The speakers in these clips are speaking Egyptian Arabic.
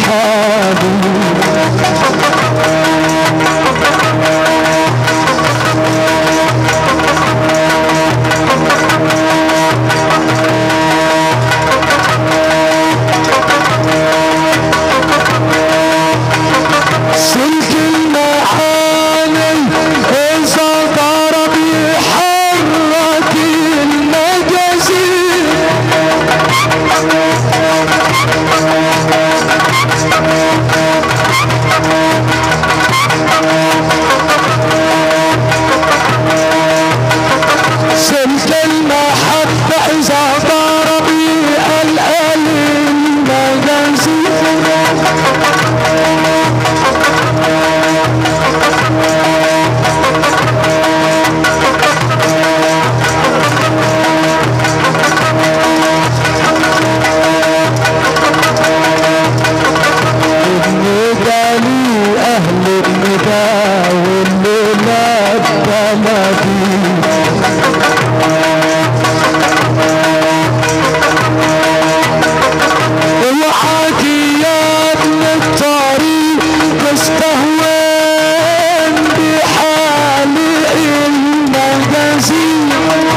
سلك المعالم إذا ضرب يحرك المجازين سلك المحبة إذا ضرب يقلقل المجازين الندى لي أهل الندى والليلة بلدي اوعاكي يا ابن الطريق تستهون بحال المجازين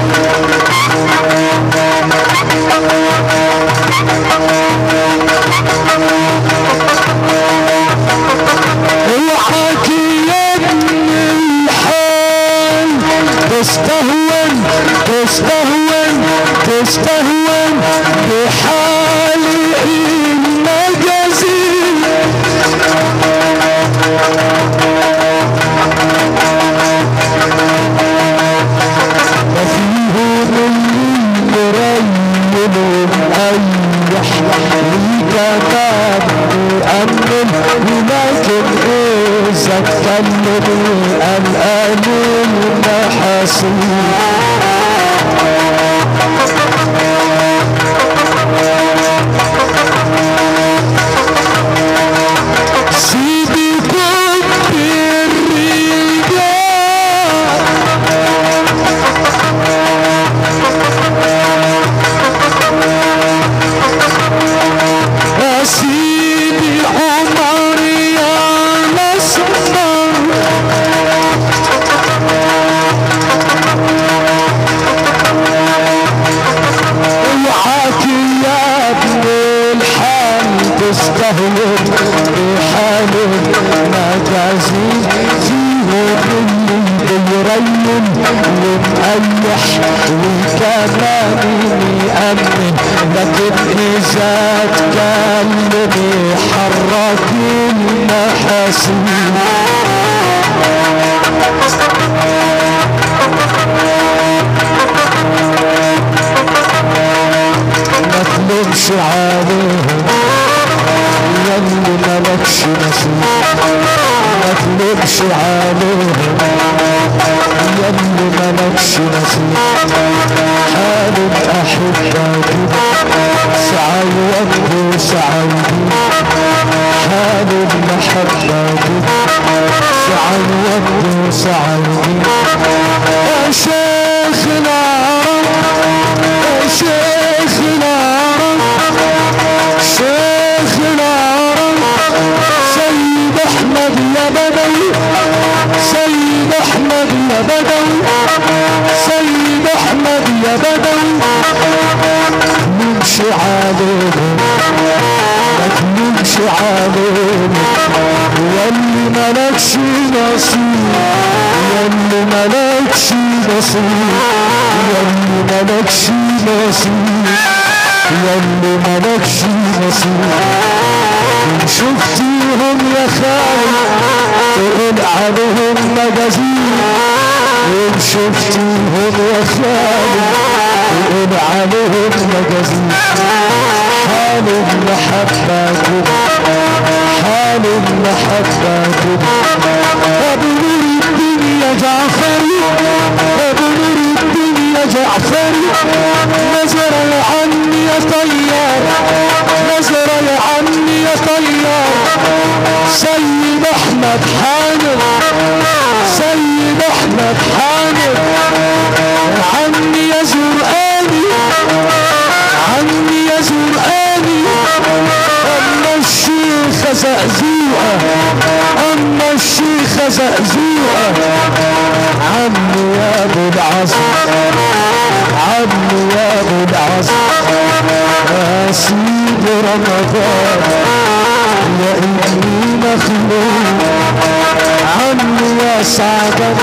اوعاك يا ابن الحال تستهون تستهون تستهون بحال المجازين وفيهم اللي يرينوا أيح ليك باب يأمن ولكن إذا اتكلم القليل محاسين سيدي كنت الرجال يا سيدي عمر يا مسمر اوعاك يا ابن الحال تستهون بحال المجازين فيهم اللي بيرين ومقيح وكمان يأمن لكن إذا اتكلم يحرك المحاسين ما تلومش عليهم يلي ملكش نصيب ما تلومش عليهم يلي ملكش نصيب حال الأحبة سعيوك سعيدين حال المحبة سعيوك سعيدين يا شيخنا يا شيخنا شيخنا سيد احمد يا بدوي سيد احمد يا بدوي سيد احمد يا بدوي نمشي عليهم ما تنمشي عليهم واللي ملكش نصيب واللي ملكش نصيب واللي ملكش نصيب واللي ملكش نصيب إن شفتيهم يا خالد تقول عليهم مجازين إن شفتيهم يا خالد تقول عليهم مجازين حال المحبة كده حال المحبة كده أبو نور الدنيا جعفري أبو نور الدنيا جعفري نزر عني يا طيار نزر عني يا طيار سيد أحمد حامد سيد أحمد حامد عني يا زرقاني عني يا زرقاني أما الشيخ زقزوقة أما الشيخة زقزوقة عمي يا أبو العصر عمي يا أبو العصر يا سيدي رمضان يا ابني مخلوق عمي يا سعدان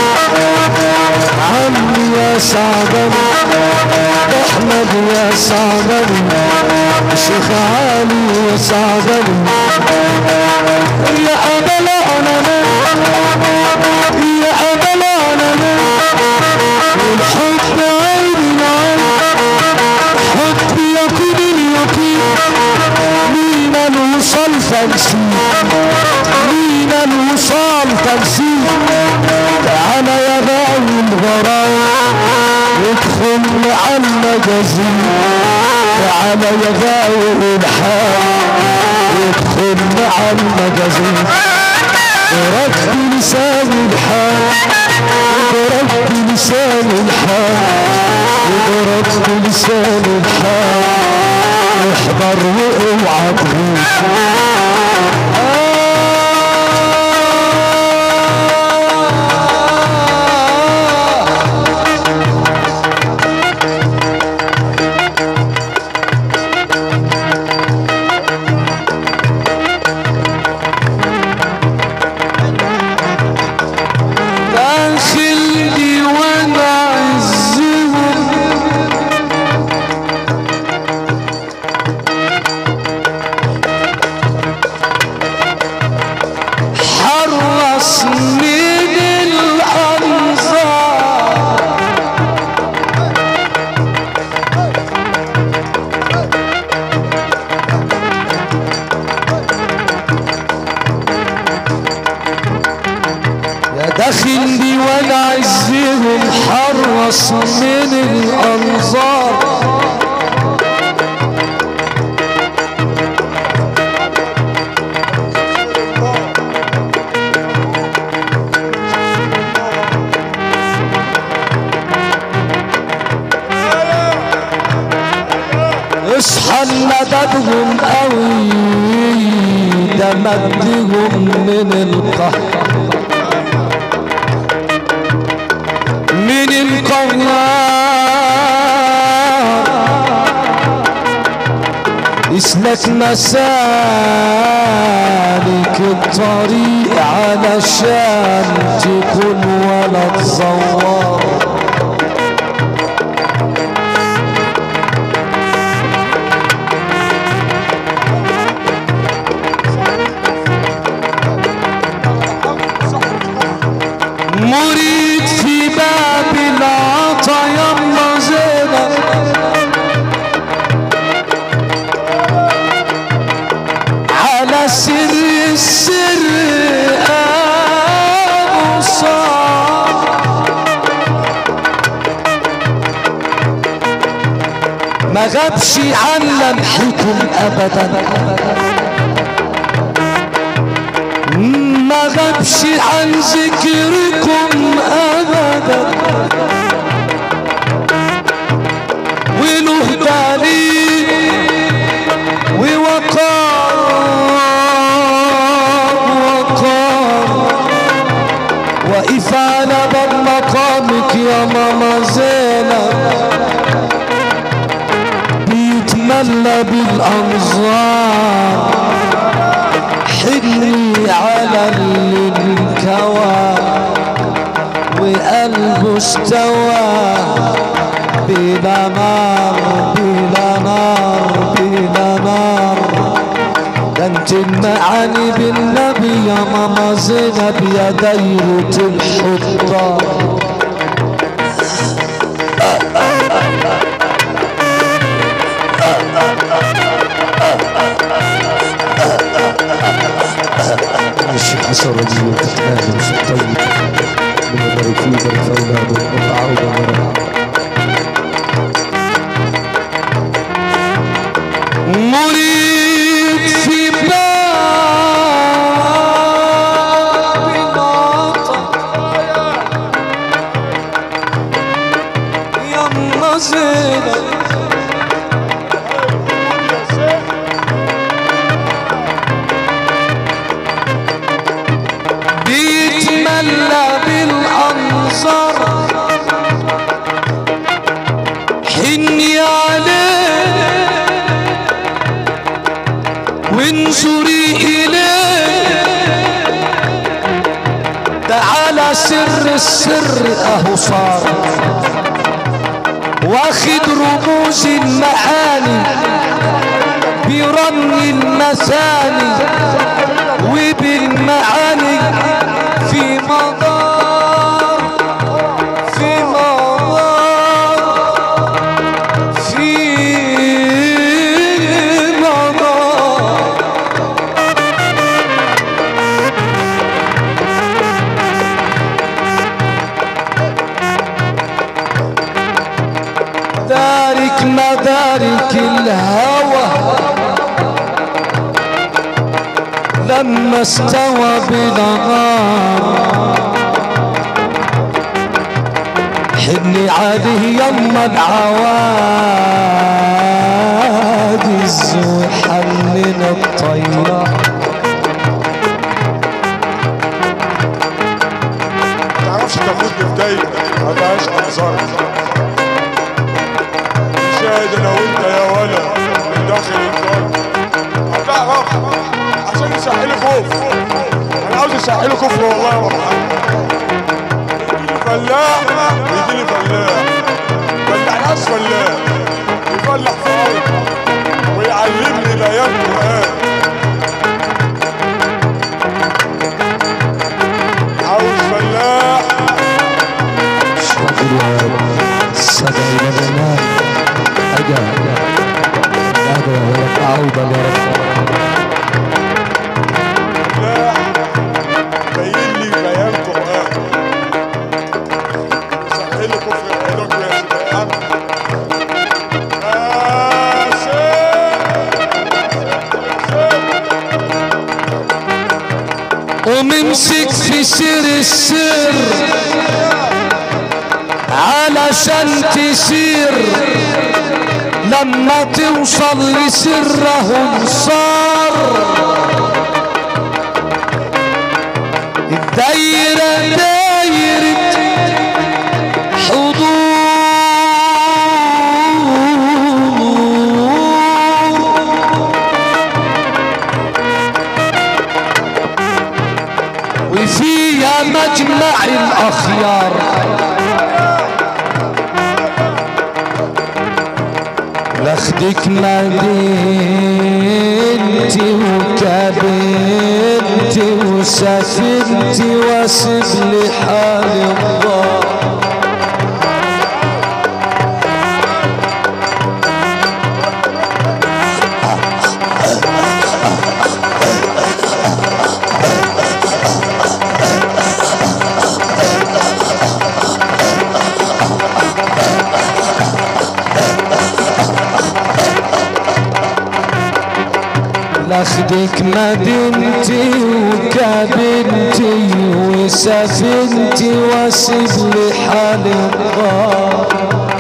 عمي يا سعدان احمد يا سعدان شيخ علي يا سعدان يا ابا العلماء يا ابا العلماء الحب عين العين حب يكون اليقين مين الوصال تنسيب مين الوصال تنسيب تعالى يا باوي الغرام ادخل على المجازين تعالى يا باوي الحال ادخل على المجازين ورد لسان الحال ورد لسان الحال ورد لسان الحال احضر واوعى تغيب داخل وانا عزهم حرص من الأنظار يا داخل ديوان عزهم حرص من الأنظار اصحى مددهم قوي ده مجدهم من القهر من القهار اسلك مسالك الطريق علشان تكون ولد زوار مريد في باب العطا يلا زينب على سر السر أبو صار ما غابش عن لمحكم أبدا ما غابش عن ذكركم ابدا وله دليل ووقار وقار وقف على باب مقامك يا ماما زينب بيتملى بالانظار حني على اللي انكوى وقلبه استوى بلا نار بلا نار بلا نار ده انت المعاني بالنبي يا ماما زينب يا دايرة الحضار الشيخ حسن رضي الله عنه الشيخ طيب من الملكين برفعنا بالقطع وبمرأة مريد في باب العطا يا زينب السر اهو صار واخد رموز المعاني برمي المثاني وبالمعاني في مدار في مدار في مدار دارك مدارك الهوى لما استوى بنهار حني عليه يما العوادز وحنن الطيار ما تعرفش تاخدني في دايره ما فيهاش انظار شاهد انا وانت يا ولا من داخل الدار هتعرف عشان يسحلي خوف انا عاوز يسحلي كفر والله يا محمد فلاح يجي لي فلاح فلاح ناس فلاح يفلح فوق ويعلمني الايات القران عاوز فلاح شكرا يا رب السبع لبنان أجا هذا يا رب عوضا يا رب فلاح بين لي بيان قران سهل كفر العلاج يا سبحان وممسك في سر السر علشان تسير لما توصل لسرهم صار الدايرة دايرة حضور وفيها مجمع الأخيار لاخدك مدينتي وكابنتي وسافرتي واسب لي حال الله لاخدك مدينتي وكابنتي وسافنتي واسيب لي حال الله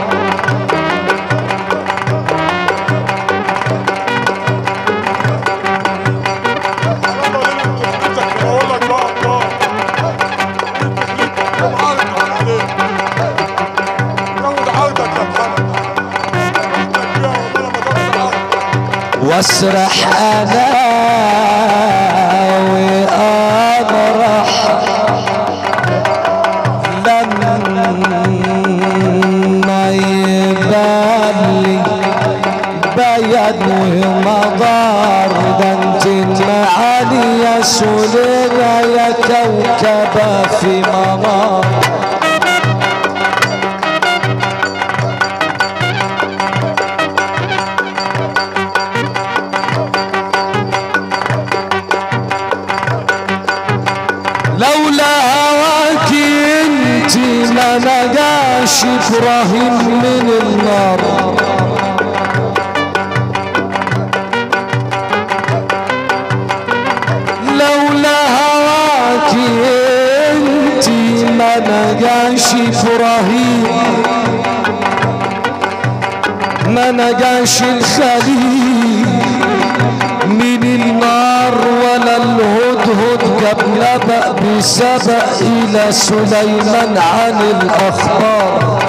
واسرح انا واضرح لما يبالي بيد ومضار ده انت المعالي يا سليمة يا كوكبة في منار لولا هواك انت ما نجاش ابراهيم من النار لولا هواك انت ما نجاش ابراهيم ما نجاش الخليل من النار ولا الهدهد جاب نبأ بسبأ إلى سليمان عن الأخبار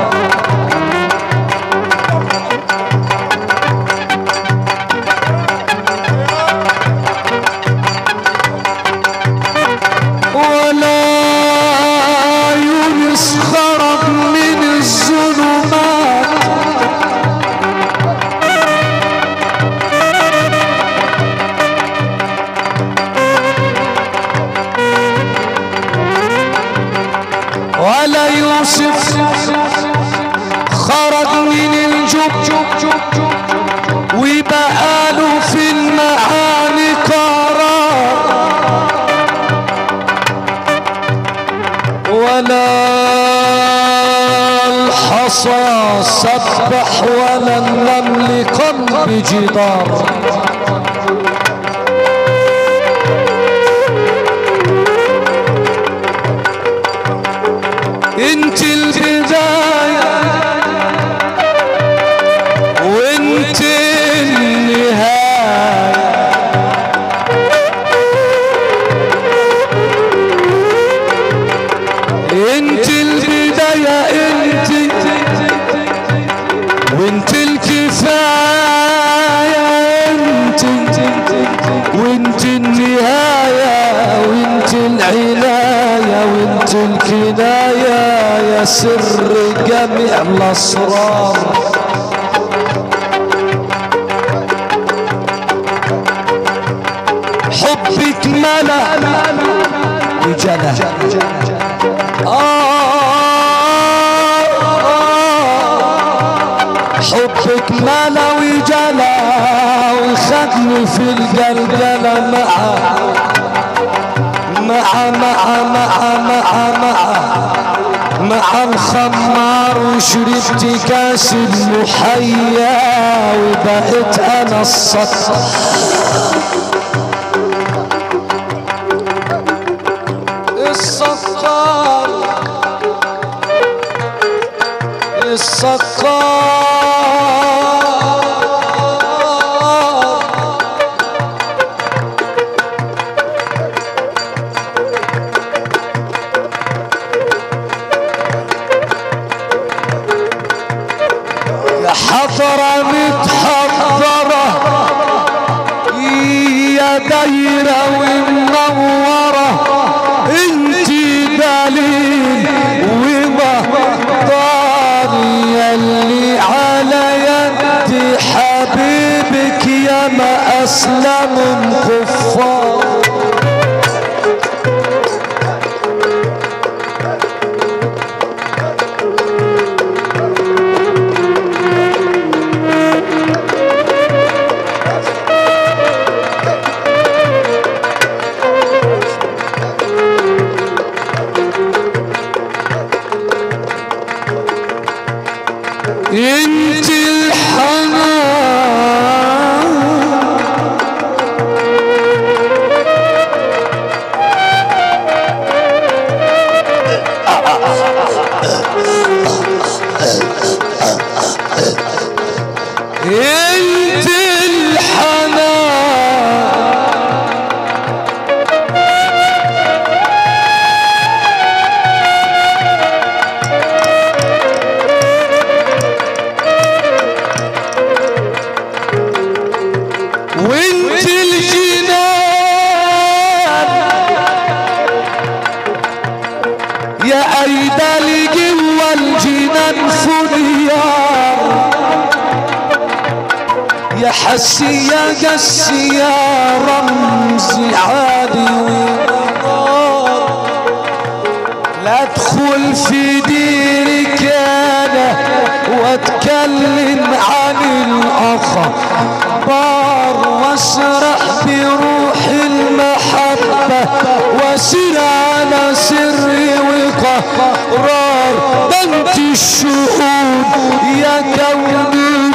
ولا عيون يوسف خرج من الجب وبقى له في المعاني قرار ولا الحصى سبح ولا النمل قلب جدار انت البداية وانت النهاية انت البداية انت وانت الكفاية انت وانت النهاية وانت العناية وانت الكناية يا سر جميع الاسرار حبك ملا وجنى حبك ملا وجلا وخدني في الجلجلة معه مع مع مع مع مع مع الخمار وشربت كاس المحيا وبقيت انا السطح السكر السكر يا حضرة متحضرة يا دايرة ومنورة انتي دليل ومهضار يلي على يد حبيبك يا ما اسلم كفار انت الحنان انت الحنان وانت الجنان يا ايدا جوا الجنان فنيار يا حسي يا قسي يا رمزي عادي ونار لا ادخل في ديرك انا واتكلم عن الاخبار واسرح بروح المحبه واسير على سري وقرار ده انت الشهود يا كوني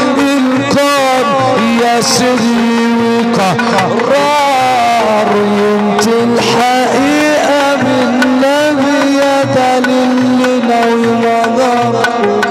الكون يا سري وقرار انت الحقيقه من نبي يا دليلنا ومدار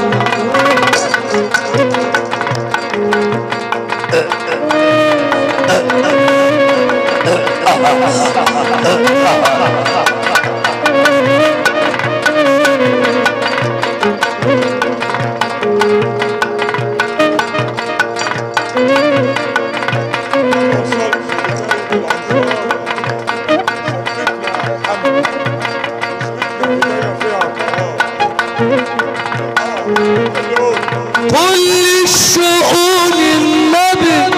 كل الشؤون النبي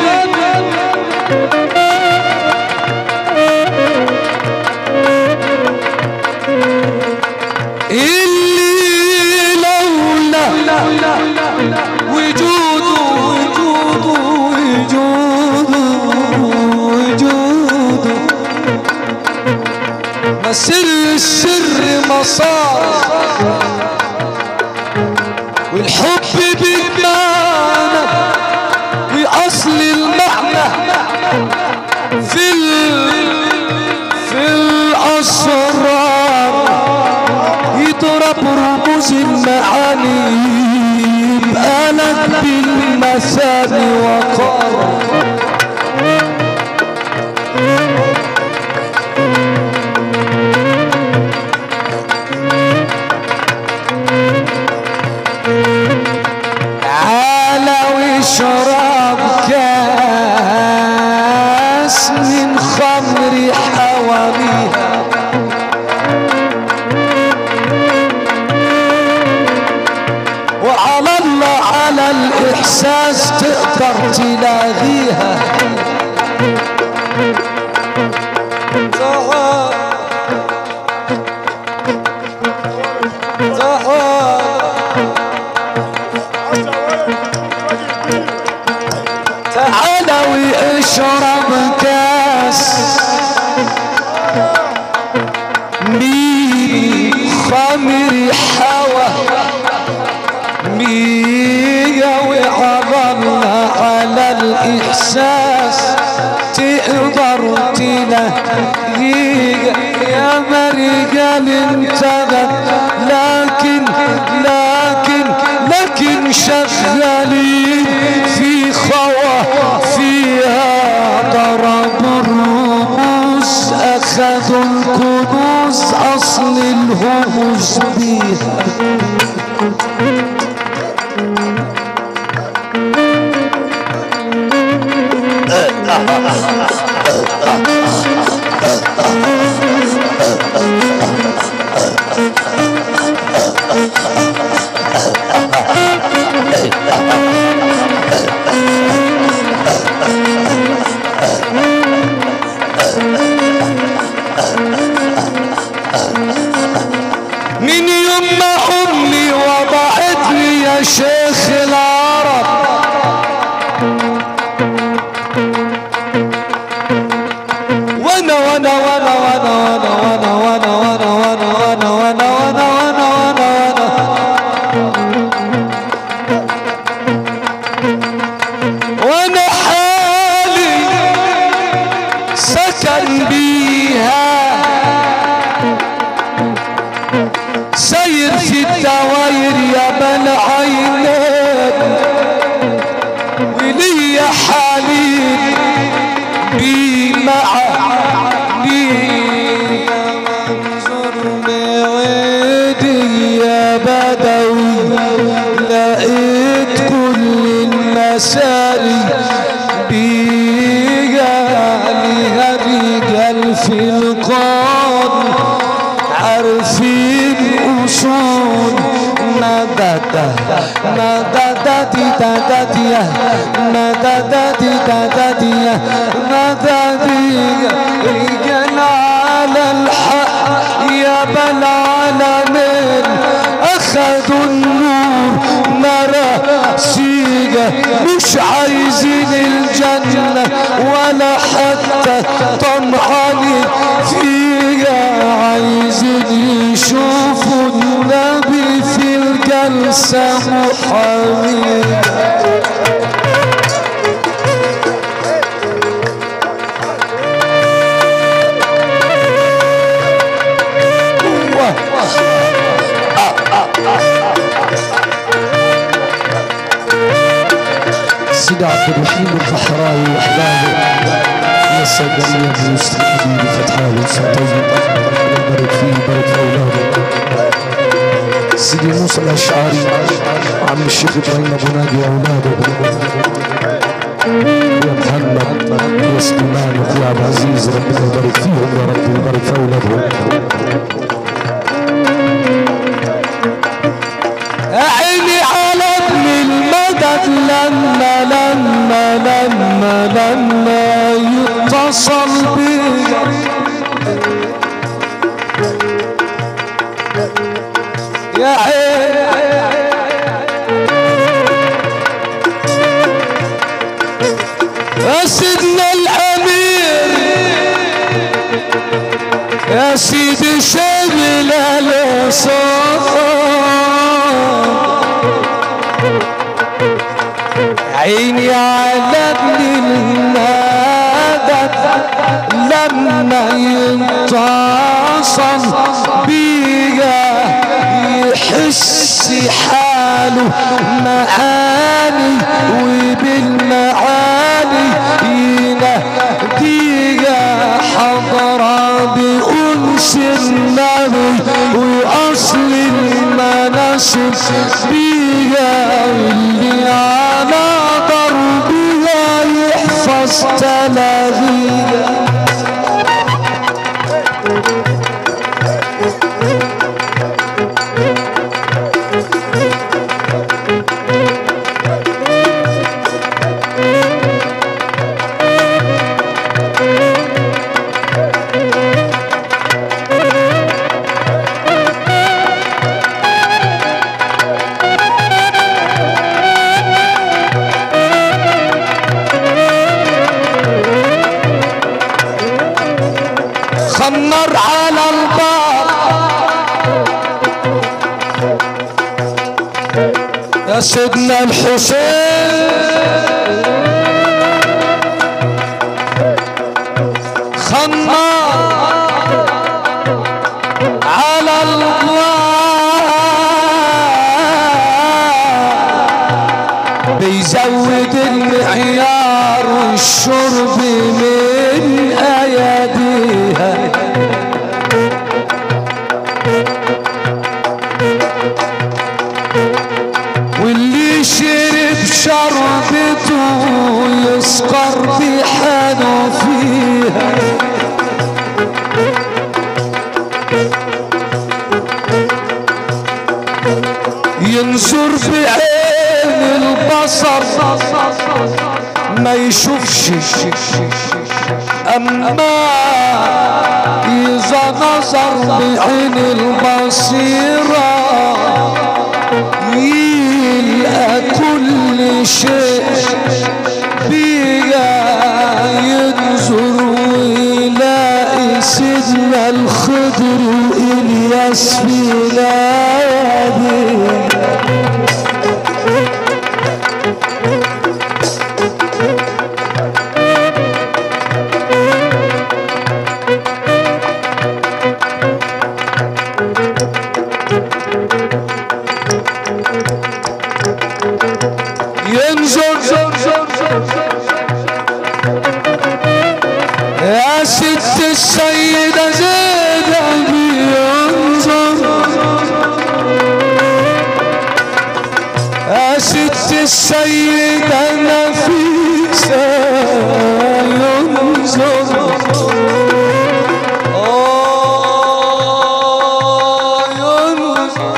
ما سر السر مصار والحب بمعنى وأصل المعنى في ال... في الأسرار يضرب رموز المعاني يبقى لك بالمثاني وقار تعالى واشرب كاس من خمر حواليها وعلى الله على الإحساس تقدر تلاغيها تعال تعال تعال واشرب كاس من خمر حوى مية وعظمنا على الإحساس تقدر تلاقي يا مرجال انتبه لكن لكن لكن شغالين في خوا فيها ضرب الرموز أخذوا الكنوز أصل الهموز بيها من يوم ما امي وضعت لي يا شيخ العرب وانا وانا وانا وانا وانا وانا وانا وانا وانا وانا وانا وانا وانا وانا وانا حالي سكن بيها سير في الدواير يا بن عينك ولي حبيب بمع بي منظور بعيدي يا بدوي لقيت كل المساري بيها لها رجال في القرن عارفين اصول ندادة ندادة دي دادة دي ندادة دي دادة دي ندادة دي رجال على الحق يا بالعالمين اخذوا النور نرى سيجة مش عايزين الجنة ولا حتى طمعانين فيها عايزين يشوفوا النبي في الجلسة محامين سيدي عبد الرحيم البحراوي واحبابه يا السجنية بيوسف حبيبي فتحاوي طيب بارك فيه بارك في اولاده سيدي موسى الاشعري عم الشيخ ابراهيم ابو نادي واولاده يا محمد يا سليمان واخويا عبد العزيز ربنا يبارك فيهم يا رب ويبارك في اولادهم عيني على ابن المدد لما لما لما لما يتصل بي يا عين يا سيدنا الامير يا سيدي شبل الصوت عيني على ابن المدد لما ينتصل بيا يحس حاله معاني وبالمعاني ينهديها حضرة بأنس النبي وأصل المناسب بيها واللي على ضربها يحفظ تلاغيها خمر على الباب يا سيدنا الحسين خمر على الباب بيزود المعيار والشرب من اياديها واللي شرب شربته يسقر بحاله فيها ينظر بعين البصر ما يشوفش اما اذا نظر بعين البصيره يلقى كل شيء بيا ينظر ويلاقي سيدنا الخضر والياس في نادي ينظر يا ست السيدة زينب ينظر يا ست السيدة نفيسة ينظر آه ينظر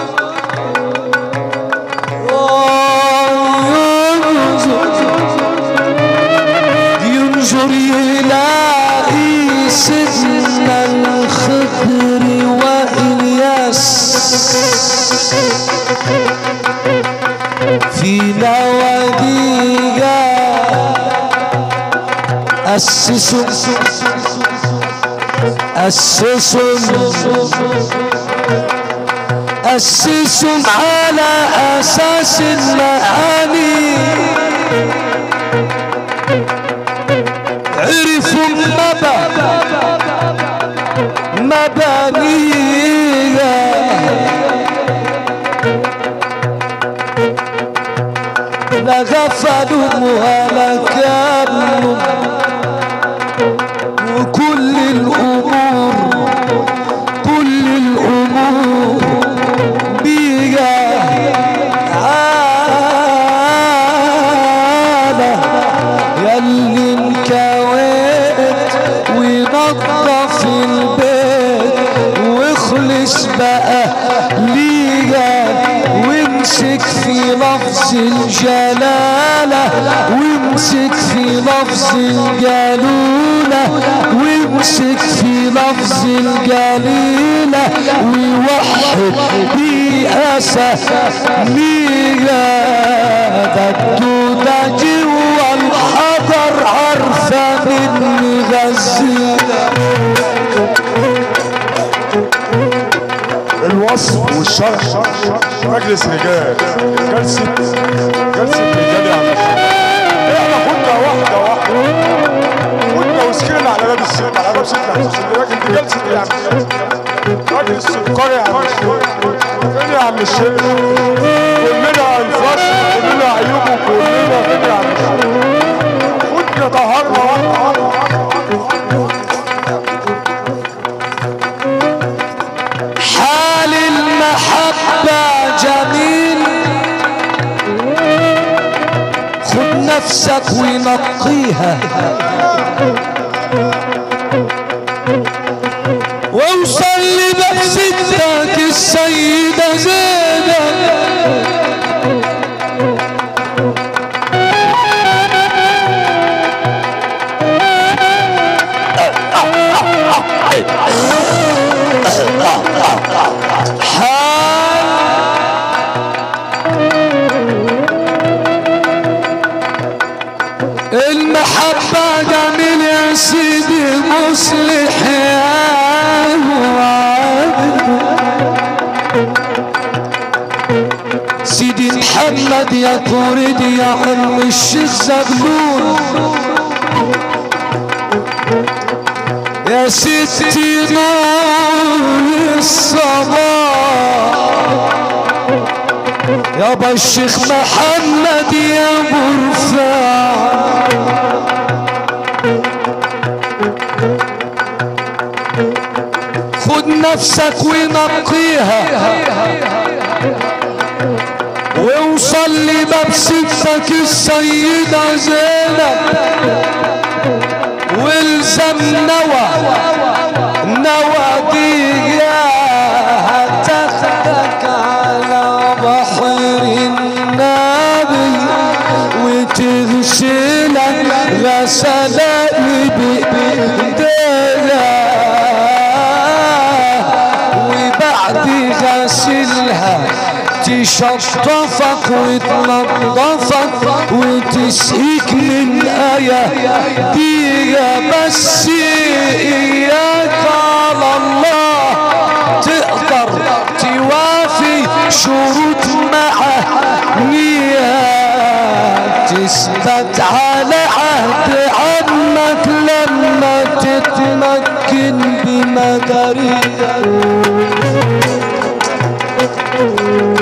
ينظر يلاقي سيدنا الخضر وإلياس في نواديها أسسوا أسسوا أسسهم على أساس المعاني عرفوا مبا مبانيها لا غفلوا ولا كانوا وكل الأمور كل الأمور بيها عالة يلي انكويت ونظف البيت واخلص بقى ليها وامسك في لفظ الجلالة وامسك في لفظ الجلولة وامسك في لفظ الجليلة ويوحد بأسى ميلا ده الدودة جوا الحجر عارفة من غزيلة الشرع مجلس رجال جلسة جلسة رجال يا عم الشيخ. احنا خدنا واحدة واحدة خدنا وسكرنا على باب الست على باب ستنا لكن دي جلسة ايه يا عم الشيخ؟ مجلس سكر يا عم الشيخ فين يا عم الشيخ؟ كلنا انفاس كلنا عيوب وكلنا فين يا عم الشيخ؟ خدنا طهرنا واحدة واحدة حال المحبة جميل خد نفسك ونقيها واوصل لبحثتك السيدة زينب المحبة جميل يا سيدي مصلح يا وعد. سيدي محمد يا طريد يا عم الشيخ زغلول يا ستي نور الصباح يابا الشيخ محمد يا مرفع خد نفسك ونقيها واوصل لباب ستك السيدة زينب والزم نوى نوى ديها تاخدك على بحر النبي وتغسلك غسلات بإيديها وبعد غسلها تشطفك وتنظفك وتسقيك من آية ديها بس إياك على الله تقدر توافي شروط معانيها تثبت على عهد عنك لما تتمكن بمداريها